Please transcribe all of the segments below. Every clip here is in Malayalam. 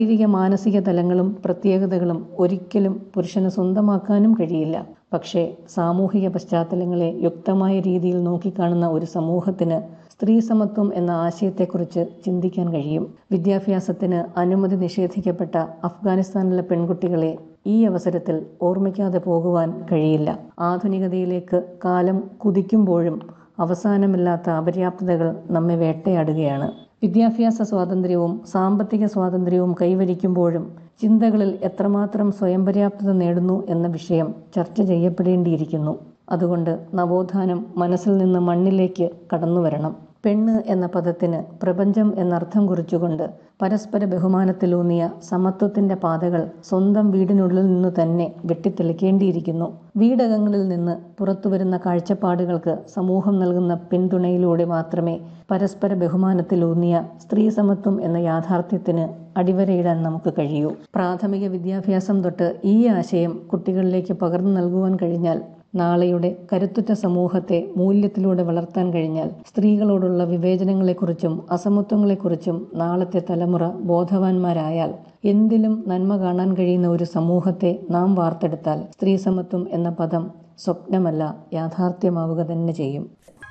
ശാരീരിക മാനസിക തലങ്ങളും പ്രത്യേകതകളും ഒരിക്കലും പുരുഷന് സ്വന്തമാക്കാനും കഴിയില്ല പക്ഷേ സാമൂഹിക പശ്ചാത്തലങ്ങളെ യുക്തമായ രീതിയിൽ നോക്കിക്കാണുന്ന ഒരു സമൂഹത്തിന് സ്ത്രീ സമത്വം എന്ന ആശയത്തെക്കുറിച്ച് ചിന്തിക്കാൻ കഴിയും വിദ്യാഭ്യാസത്തിന് അനുമതി നിഷേധിക്കപ്പെട്ട അഫ്ഗാനിസ്ഥാനിലെ പെൺകുട്ടികളെ ഈ അവസരത്തിൽ ഓർമ്മിക്കാതെ പോകുവാൻ കഴിയില്ല ആധുനികതയിലേക്ക് കാലം കുതിക്കുമ്പോഴും അവസാനമില്ലാത്ത അപര്യാപ്തതകൾ നമ്മെ വേട്ടയാടുകയാണ് വിദ്യാഭ്യാസ സ്വാതന്ത്ര്യവും സാമ്പത്തിക സ്വാതന്ത്ര്യവും കൈവരിക്കുമ്പോഴും ചിന്തകളിൽ എത്രമാത്രം സ്വയം പര്യാപ്തത നേടുന്നു എന്ന വിഷയം ചർച്ച ചെയ്യപ്പെടേണ്ടിയിരിക്കുന്നു അതുകൊണ്ട് നവോത്ഥാനം മനസ്സിൽ നിന്ന് മണ്ണിലേക്ക് കടന്നുവരണം പെണ്ണ് എന്ന പദത്തിന് പ്രപഞ്ചം എന്നർത്ഥം കുറിച്ചുകൊണ്ട് പരസ്പര ബഹുമാനത്തിലൂന്നിയ സമത്വത്തിന്റെ പാതകൾ സ്വന്തം വീടിനുള്ളിൽ നിന്ന് തന്നെ വെട്ടിത്തെളിക്കേണ്ടിയിരിക്കുന്നു വീടകങ്ങളിൽ നിന്ന് പുറത്തുവരുന്ന കാഴ്ചപ്പാടുകൾക്ക് സമൂഹം നൽകുന്ന പിന്തുണയിലൂടെ മാത്രമേ പരസ്പര ബഹുമാനത്തിലൂന്നിയ സ്ത്രീ സമത്വം എന്ന യാഥാർത്ഥ്യത്തിന് അടിവരയിടാൻ നമുക്ക് കഴിയൂ പ്രാഥമിക വിദ്യാഭ്യാസം തൊട്ട് ഈ ആശയം കുട്ടികളിലേക്ക് പകർന്നു നൽകുവാൻ കഴിഞ്ഞാൽ നാളെയുടെ കരുത്തുറ്റ സമൂഹത്തെ മൂല്യത്തിലൂടെ വളർത്താൻ കഴിഞ്ഞാൽ സ്ത്രീകളോടുള്ള വിവേചനങ്ങളെക്കുറിച്ചും അസമത്വങ്ങളെക്കുറിച്ചും നാളത്തെ തലമുറ ബോധവാന്മാരായാൽ എന്തിലും നന്മ കാണാൻ കഴിയുന്ന ഒരു സമൂഹത്തെ നാം വാർത്തെടുത്താൽ സ്ത്രീ സമത്വം എന്ന പദം സ്വപ്നമല്ല യാഥാർത്ഥ്യമാവുക തന്നെ ചെയ്യും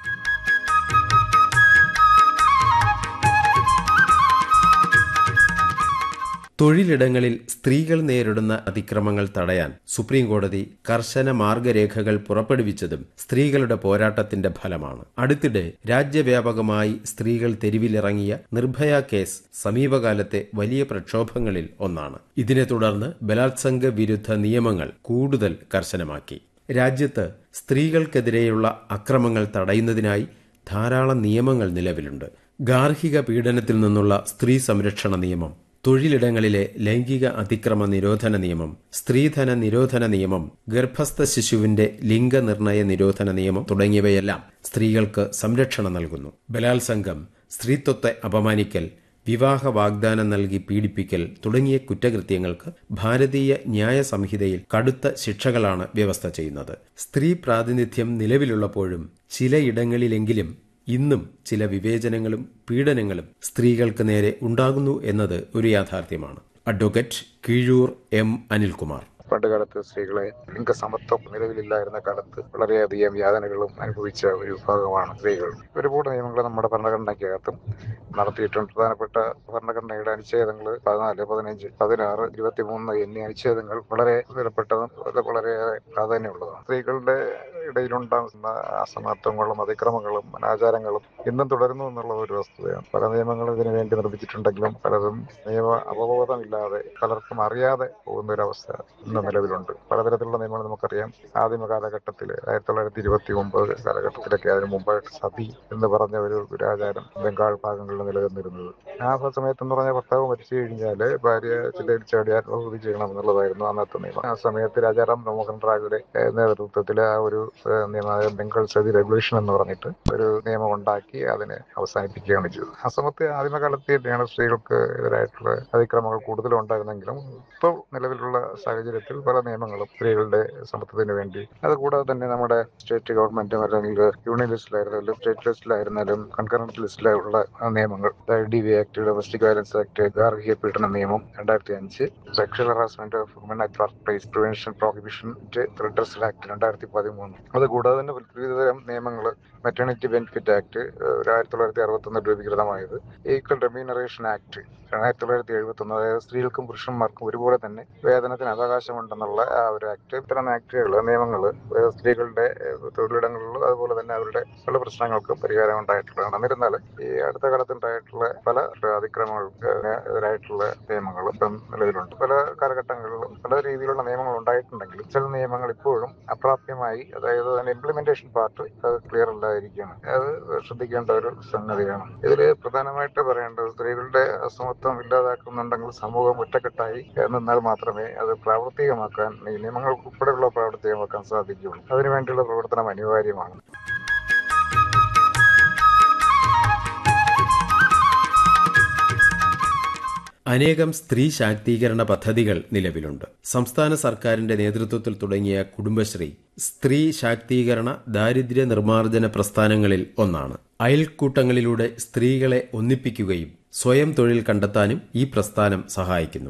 തൊഴിലിടങ്ങളിൽ സ്ത്രീകൾ നേരിടുന്ന അതിക്രമങ്ങൾ തടയാൻ സുപ്രീം കോടതി കർശന മാർഗരേഖകൾ പുറപ്പെടുവിച്ചതും സ്ത്രീകളുടെ പോരാട്ടത്തിന്റെ ഫലമാണ് അടുത്തിടെ രാജ്യവ്യാപകമായി സ്ത്രീകൾ തെരുവിലിറങ്ങിയ നിർഭയ കേസ് സമീപകാലത്തെ വലിയ പ്രക്ഷോഭങ്ങളിൽ ഒന്നാണ് ഇതിനെ തുടർന്ന് ബലാത്സംഗ വിരുദ്ധ നിയമങ്ങൾ കൂടുതൽ കർശനമാക്കി രാജ്യത്ത് സ്ത്രീകൾക്കെതിരെയുള്ള അക്രമങ്ങൾ തടയുന്നതിനായി ധാരാളം നിയമങ്ങൾ നിലവിലുണ്ട് ഗാർഹിക പീഡനത്തിൽ നിന്നുള്ള സ്ത്രീ സംരക്ഷണ നിയമം തൊഴിലിടങ്ങളിലെ ലൈംഗിക അതിക്രമ നിരോധന നിയമം സ്ത്രീധന നിരോധന നിയമം ഗർഭസ്ഥ ശിശുവിന്റെ ലിംഗനിർണയ നിരോധന നിയമം തുടങ്ങിയവയെല്ലാം സ്ത്രീകൾക്ക് സംരക്ഷണം നൽകുന്നു ബലാത്സംഗം സ്ത്രീത്വത്തെ അപമാനിക്കൽ വിവാഹ വാഗ്ദാനം നൽകി പീഡിപ്പിക്കൽ തുടങ്ങിയ കുറ്റകൃത്യങ്ങൾക്ക് ഭാരതീയ ന്യായ സംഹിതയിൽ കടുത്ത ശിക്ഷകളാണ് വ്യവസ്ഥ ചെയ്യുന്നത് സ്ത്രീ പ്രാതിനിധ്യം നിലവിലുള്ളപ്പോഴും ചിലയിടങ്ങളിലെങ്കിലും ഇന്നും ചില വിവേചനങ്ങളും പീഡനങ്ങളും സ്ത്രീകൾക്ക് നേരെ ഉണ്ടാകുന്നു എന്നത് ഒരു യാഥാർത്ഥ്യമാണ് അഡ്വക്കേറ്റ് കീഴൂർ എം അനിൽകുമാർ പണ്ട് കാലത്ത് സ്ത്രീകളെ ലിംഗസമത്വം നിലവിലില്ലായിരുന്ന കാലത്ത് വളരെയധികം യാതനകളും അനുഭവിച്ച ഒരു വിഭാഗമാണ് സ്ത്രീകൾ ഒരുപാട് നിയമങ്ങൾ നമ്മുടെ ഭരണഘടനയ്ക്കകത്തും നടത്തിയിട്ടുണ്ട് പ്രധാനപ്പെട്ട ഭരണഘടനയുടെ അനുച്ഛേദങ്ങൾ പതിനാല് പതിനഞ്ച് പതിനാറ് ഇരുപത്തിമൂന്ന് എന്നീ അനുച്ഛേദങ്ങൾ വളരെ വിലപ്പെട്ടതും വളരെ പ്രാധാന്യമുള്ളതാണ് സ്ത്രീകളുടെ ഇടയിലുണ്ടാകുന്ന അസമത്വങ്ങളും അതിക്രമങ്ങളും അനാചാരങ്ങളും ഇന്നും തുടരുന്നു എന്നുള്ള ഒരു വസ്തുതയാണ് പല നിയമങ്ങളും ഇതിനു വേണ്ടി നിർമ്മിച്ചിട്ടുണ്ടെങ്കിലും പലതും നിയമ അവബോധമില്ലാതെ പലർക്കും അറിയാതെ പോകുന്ന ഒരു അവസ്ഥ ഇന്ന് നിലവിലുണ്ട് പലതരത്തിലുള്ള നിയമങ്ങൾ നമുക്കറിയാം ആദിമ കാലഘട്ടത്തിൽ ആയിരത്തി തൊള്ളായിരത്തി ഇരുപത്തി ഒമ്പത് കാലഘട്ടത്തിലൊക്കെ അതിനു മുമ്പായിട്ട് സതി എന്ന് പറഞ്ഞ ഒരു ദുരാചാരം ബംഗാൾ ഭാഗങ്ങളിൽ നിലനിന്നിരുന്നത് ആ സമയത്ത് എന്ന് പറഞ്ഞാൽ ഭർത്താവ് മരിച്ചു കഴിഞ്ഞാൽ ഭാര്യ ചില്ലയിൽ ചാടി ആത്മഹത്യ ചെയ്യണം എന്നുള്ളതായിരുന്നു അന്നത്തെ നിയമം ആ സമയത്ത് രാജാറാം മോഹൻ റായുടെ നേതൃത്വത്തിൽ ആ ഒരു നിയമമായ ബംഗാൾ സതി റെഗുലേഷൻ എന്ന് പറഞ്ഞിട്ട് ഒരു നിയമം ഉണ്ടാക്കി അതിനെ അവസാനിപ്പിക്കുകയാണ് ചെയ്തത് അസമത്തെ ആദിമകാലത്ത് തന്നെയാണ് സ്ത്രീകൾക്ക് എതിരായിട്ടുള്ള അതിക്രമങ്ങൾ കൂടുതലും ഉണ്ടായിരുന്നെങ്കിലും ഇപ്പോൾ നിലവിലുള്ള സാഹചര്യത്തിൽ പല നിയമങ്ങളും സ്ത്രീകളുടെ സമത്വത്തിന് വേണ്ടി അതുകൂടാതെ തന്നെ നമ്മുടെ സ്റ്റേറ്റ് ഗവൺമെന്റും അല്ലെങ്കിൽ യൂണിയൻ ലിസ്റ്റിലായിരുന്നാലും സ്റ്റേറ്റ് ലിസ്റ്റിലായിരുന്നാലും കൺകറന്റ് ലിസ്റ്റിലുള്ള നിയമങ്ങൾ D V act domestic violence act ഗാർഹിക പീഡന നിയമം രണ്ടായിരത്തി അഞ്ച് sexual harassment of woman at workplace prevention prohibition redressal act രണ്ടായിരത്തി പതിമൂന്ന് അതുകൂടാതെ തന്നെ വിവിധതരം നിയമങ്ങൾ മെറ്റേണിറ്റി ബെനിഫിറ്റ് ആക്ട് ആയിരത്തി തൊള്ളായിരത്തി അറുപത്തൊന്ന് രൂപീകൃതമായത് ഈക്വൽ റെമ്യൂണറേഷൻ ആക്ട് ആയിരത്തി തൊള്ളായിരത്തി എഴുപത്തി ഒന്ന് അതായത് സ്ത്രീകൾക്കും പുരുഷന്മാർക്കും ഒരുപോലെ തന്നെ വേതനത്തിന് അവകാശമുണ്ടെന്നുള്ള ആ ഒരു ആക്ട് ഇത്തരം ആക്ടുകൾ നിയമങ്ങൾ സ്ത്രീകളുടെ തൊഴിലിടങ്ങളിലും അതുപോലെ തന്നെ അവരുടെ പല പ്രശ്നങ്ങൾക്കും പരിഹാരം ഉണ്ടായിട്ടുള്ളതാണ് എന്നിരുന്നാൽ ഈ അടുത്ത കാലത്തുണ്ടായിട്ടുള്ള പല അതിക്രമങ്ങൾക്ക് എതിരായിട്ടുള്ള നിയമങ്ങളും ഇപ്പം നിലവിലുണ്ട് പല കാലഘട്ടങ്ങളിലും പല രീതിയിലുള്ള നിയമങ്ങൾ ഉണ്ടായിട്ടുണ്ടെങ്കിലും ചില നിയമങ്ങൾ ഇപ്പോഴും അപ്രാപ്യമായി അതായത് അതിന്റെ ഇംപ്ലിമെന്റേഷൻ പാർട്ട് അത് ക്ലിയർ അല്ലാതിരിക്കുകയാണ് അത് ശ്രദ്ധിക്കേണ്ട ഒരു സംഗതിയാണ് ഇതിൽ പ്രധാനമായിട്ട് പറയേണ്ടത് സ്ത്രീകളുടെ അസമത്വം ഇല്ലാതാക്കുന്നുണ്ടെങ്കിൽ സമൂഹം ഒറ്റക്കെട്ടായി നിന്നാൽ മാത്രമേ അത് പ്രാവർത്തികമാക്കാൻ ഈ നിയമങ്ങൾ ഉൾപ്പെടെയുള്ള പ്രാവർത്തികമാക്കാൻ സാധിക്കുകയുള്ളൂ അതിനുവേണ്ടിയുള്ള പ്രവർത്തനം അനിവാര്യമാണ് അനേകം സ്ത്രീ ശാക്തീകരണ പദ്ധതികൾ നിലവിലുണ്ട് സംസ്ഥാന സർക്കാരിന്റെ നേതൃത്വത്തിൽ തുടങ്ങിയ കുടുംബശ്രീ സ്ത്രീ ശാക്തീകരണ ദാരിദ്ര്യ നിർമ്മാർജ്ജന പ്രസ്ഥാനങ്ങളിൽ ഒന്നാണ് അയൽക്കൂട്ടങ്ങളിലൂടെ സ്ത്രീകളെ ഒന്നിപ്പിക്കുകയും സ്വയം തൊഴിൽ കണ്ടെത്താനും ഈ പ്രസ്ഥാനം സഹായിക്കുന്നു